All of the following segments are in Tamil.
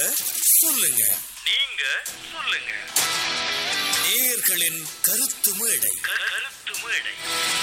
சொல்லுங்க நீங்க சொல்லுங்க நேயர்களின் கருத்து மேடை க- கருத்து மேடை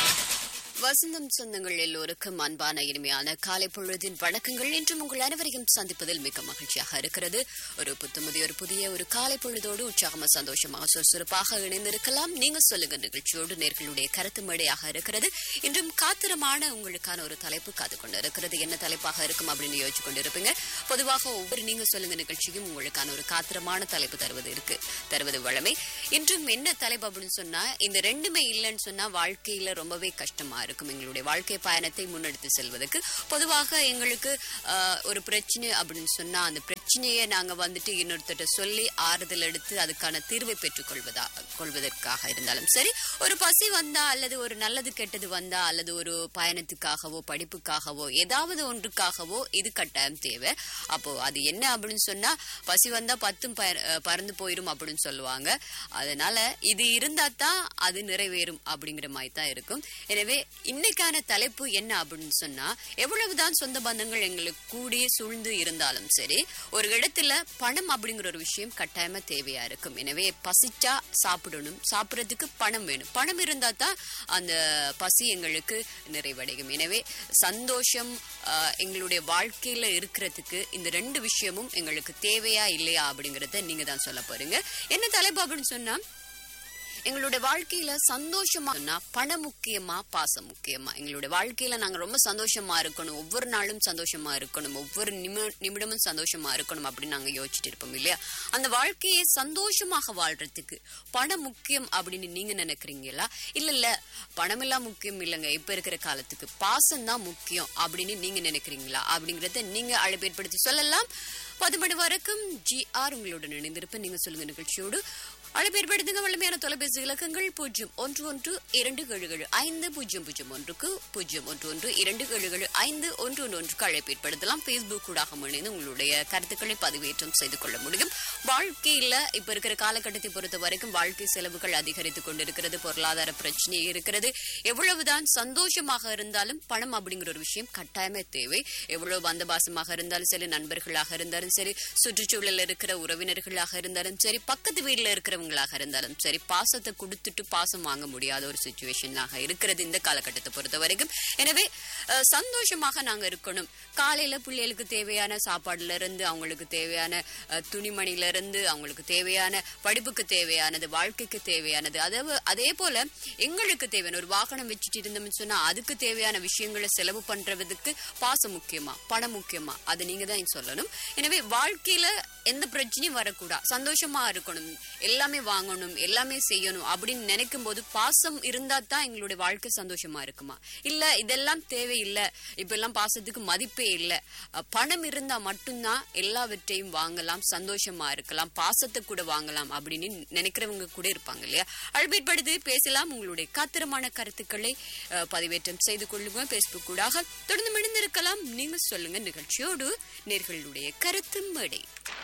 வசந்தம் சொந்தங்கள் எல்லோருக்கும் அன்பான இனிமையான காலை பொழுதின் வணக்கங்கள் இன்றும் உங்கள் அனைவரையும் சந்திப்பதில் மிக மகிழ்ச்சியாக இருக்கிறது ஒரு புத்தமுதி ஒரு புதிய ஒரு காலை பொழுதோடு உற்சாகமா சந்தோஷமாக சுறுசுறுப்பாக இணைந்திருக்கலாம் நீங்க சொல்லுங்க நிகழ்ச்சியோடு நேர்களுடைய கருத்து மேடையாக இருக்கிறது இன்றும் காத்திரமான உங்களுக்கான ஒரு தலைப்பு காத்து கொண்டு இருக்கிறது என்ன தலைப்பாக இருக்கும் அப்படின்னு யோசிச்சு கொண்டு இருப்பீங்க பொதுவாக ஒவ்வொரு நீங்க சொல்லுங்க நிகழ்ச்சியும் உங்களுக்கான ஒரு காத்திரமான தலைப்பு தருவது இருக்கு தருவது வளமை இன்றும் என்ன தலைப்பு அப்படின்னு சொன்னா இந்த ரெண்டுமே இல்லைன்னு சொன்னா வாழ்க்கையில ரொம்பவே கஷ்டமா இருக்கும் எங்களுடைய வாழ்க்கை பயணத்தை முன்னெடுத்து செல்வதற்கு பொதுவாக எங்களுக்கு ஆஹ், ஒரு பிரச்சனை அப்படின்னு சொன்னா அந்த பிரச்சனையை நாங்க வந்துட்டு இன்னொருத்தட்ட சொல்லி ஆறுதல் எடுத்து அதுக்கான தீர்வை பெற்றுக் கொள்வதா கொள்வதற்காக இருந்தாலும் சரி ஒரு பசி வந்தா அல்லது ஒரு நல்லது கெட்டது வந்தா அல்லது ஒரு பயணத்துக்காகவோ படிப்புக்காகவோ ஏதாவது ஒன்றுக்காகவோ இது கட்டாயம் தேவை அப்போ அது என்ன அப்படின்னு சொன்னா பசி வந்தா பத்தும் பய- அஹ் பறந்து போயிரும் அப்படின்னு சொல்லுவாங்க அதனால இது இருந்தா தான் அது நிறைவேறும் அப்படிங்கிற மாதிரி தான் இருக்கும் எனவே இன்னைக்கான தலைப்பு என்ன அப்படின்னு சொன்னா எவ்வளவுதான் சொந்த பந்தங்கள் எங்களுக்கு கூடி சூழ்ந்து இருந்தாலும் சரி ஒரு இடத்துல பணம் அப்படிங்கிற ஒரு விஷயம் கட்டாயமா தேவையா இருக்கும் எனவே பசிச்சா சாப்பிடணும் சாப்பிடறதுக்கு பணம் வேணும் பணம் இருந்தா தான் அந்த பசி எங்களுக்கு நிறைவடையும் எனவே சந்தோஷம் ஆஹ், எங்களுடைய வாழ்க்கையில இருக்கிறதுக்கு இந்த ரெண்டு விஷயமும் எங்களுக்கு தேவையா இல்லையா அப்படிங்கறத நீங்க தான் சொல்ல போறீங்க என்ன தலைப்பு அப்படின்னு சொன்னா எங்களுடைய வாழ்க்கையில சந்தோஷமா சொன்னா பணம் முக்கியமா பாசம் முக்கியமா எங்களுடைய வாழ்க்கையில நாங்க ரொம்ப சந்தோஷமா இருக்கணும் ஒவ்வொரு நாளும் சந்தோஷமா இருக்கணும் ஒவ்வொரு நிமி நிமிடமும் சந்தோஷமா இருக்கணும் அப்படின்னு நாங்க யோசிச்சுட்டு இருப்போம் இல்லையா அந்த வாழ்க்கையை சந்தோஷமாக வாழ்றதுக்கு பணம் முக்கியம் அப்படின்னு நீங்க நினைக்கிறீங்களா இல்ல இல்ல பணம் எல்லாம் முக்கியம் இல்லைங்க இப்ப இருக்கிற காலத்துக்கு பாசம் தான் முக்கியம் அப்படின்னு நீங்க நினைக்கிறீங்களா அப்படிங்கறத நீங்க அழைப்பு ஏற்படுத்தி சொல்லலாம் பத்து மணி வரைக்கும் ஜி ஆர் உங்களுடன் இணைந்திருப்பேன் நீங்க சொல்லுங்க நிகழ்ச்சியோடு அழைப்பேற்படுத்துங்க வல்லமையான தொலைபேசி இலக்கங்கள் பூஜ்ஜியம் ஒன்று ஒன்று இரண்டு ஏழு ஏழு ஐந்து பூஜ்ஜியம் பூஜ்ஜியம் ஒன்றுக்கு பூஜ்ஜியம் ஒன்று ஒன்று இரண்டு ஏழு ஏழு ஐந்து ஒன்று ஒன்று ஒன்றுக்கு அழைப்பேற்படுத்தலாம் பேஸ்புக் கூடாக இணைந்து உங்களுடைய கருத்துக்களை பதிவேற்றம் செய்து கொள்ள முடியும் வாழ்க்கையில இப்ப இருக்கிற காலகட்டத்தை பொறுத்த வரைக்கும் வாழ்க்கை செலவுகள் அதிகரித்துக் கொண்டிருக்கிறது பொருளாதார பிரச்சனை இருக்கிறது எவ்வளவுதான் சந்தோஷமாக இருந்தாலும் பணம் அப்படிங்கிற ஒரு விஷயம் கட்டாயமே தேவை எவ்வளவு பந்தபாசமாக இருந்தாலும் சரி நண்பர்களாக இருந்தாலும் சரி சுற்றுச்சூழல்ல இருக்கிற உறவினர்களாக இருந்தாலும் சரி பக்கத்து வீட்டுல இருக்கிறவங்களாக இருந்தாலும் சரி பாசத்தை கொடுத்துட்டு பாசம் வாங்க முடியாத ஒரு சுச்சுவேஷனாக இருக்கிறது இந்த காலகட்டத்தை பொறுத்த வரைக்கும் எனவே அஹ், சந்தோஷமாக நாங்க இருக்கணும் காலையில பிள்ளைகளுக்கு தேவையான சாப்பாடுல இருந்து அவங்களுக்கு தேவையான அஹ், துணிமணில இருந்து அவங்களுக்கு தேவையான படிப்புக்கு தேவையானது வாழ்க்கைக்கு தேவையானது அதே அதே போல எங்களுக்கு தேவையான ஒரு வாகனம் வச்சுட்டு இருந்தோம்னு சொன்னா அதுக்கு தேவையான விஷயங்களை செலவு பண்றதுக்கு பாசம் முக்கியமா பணம் முக்கியமா அது நீங்க தான் சொல்லணும் எனவே வாழ்க்கையில எந்த பிரச்சனையும் வரக்கூடாது சந்தோஷமா இருக்கணும் எல்லாமே வாங்கணும் எல்லாமே செய்யணும் அப்படின்னு நினைக்கும் போது பாசம் இருந்தா தான் எங்களுடைய வாழ்க்கை சந்தோஷமா இருக்குமா இல்ல இதெல்லாம் தேவையில்லை இப்ப எல்லாம் பாசத்துக்கு மதிப்பே இல்ல அஹ் பணம் இருந்தா மட்டும்தான் எல்லாவற்றையும் வாங்கலாம் சந்தோஷமா இருக்கலாம் பாசத்தை கூட வாங்கலாம் அப்படின்னு நினைக்கிறவங்க கூட இருப்பாங்க இல்லையா அழ்பீட்படுத்து பேசலாம் உங்களுடைய காத்திரமான கருத்துக்களை அஹ், பதிவேற்றம் செய்து கொள்ளுங்க பேஸ்புக் கூடாக தொடர்ந்து மிணிந்திருக்கலாம் நீங்க சொல்லுங்க நிகழ்ச்சியோடு நேர்களுடைய கருத்து மேடை